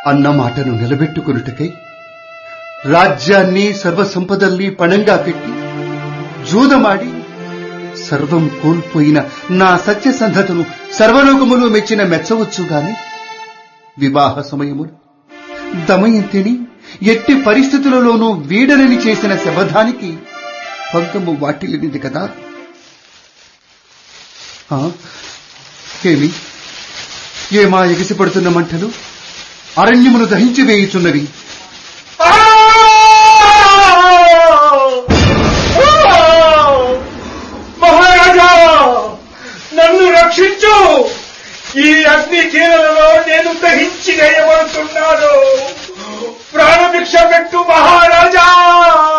అన్న మాటను నిలబెట్టుకున్నటకై రాజ్యాన్ని సర్వసంపదల్ని పణంగా పెట్టి జూదమాడి సర్వం కోల్పోయిన నా సత్యసంధతను సర్వలోకములు మెచ్చిన మెచ్చవచ్చు గాని వివాహ సమయములు దమయంతిని ఎట్టి పరిస్థితులలోనూ వీడనని చేసిన శబదానికి పంకము వాటిల్లినది కదా ఆ, ఏమి ఏమా ఎగిసిపడుతున్న మంటలు అరణ్యమును దహించి వేయుచున్నవి మహారాజా నన్ను రక్షించు ఈ అగ్ని కీలలో నేను దహించి వేయబడుతున్నాను ప్రాణభిక్ష పెట్టు మహారాజా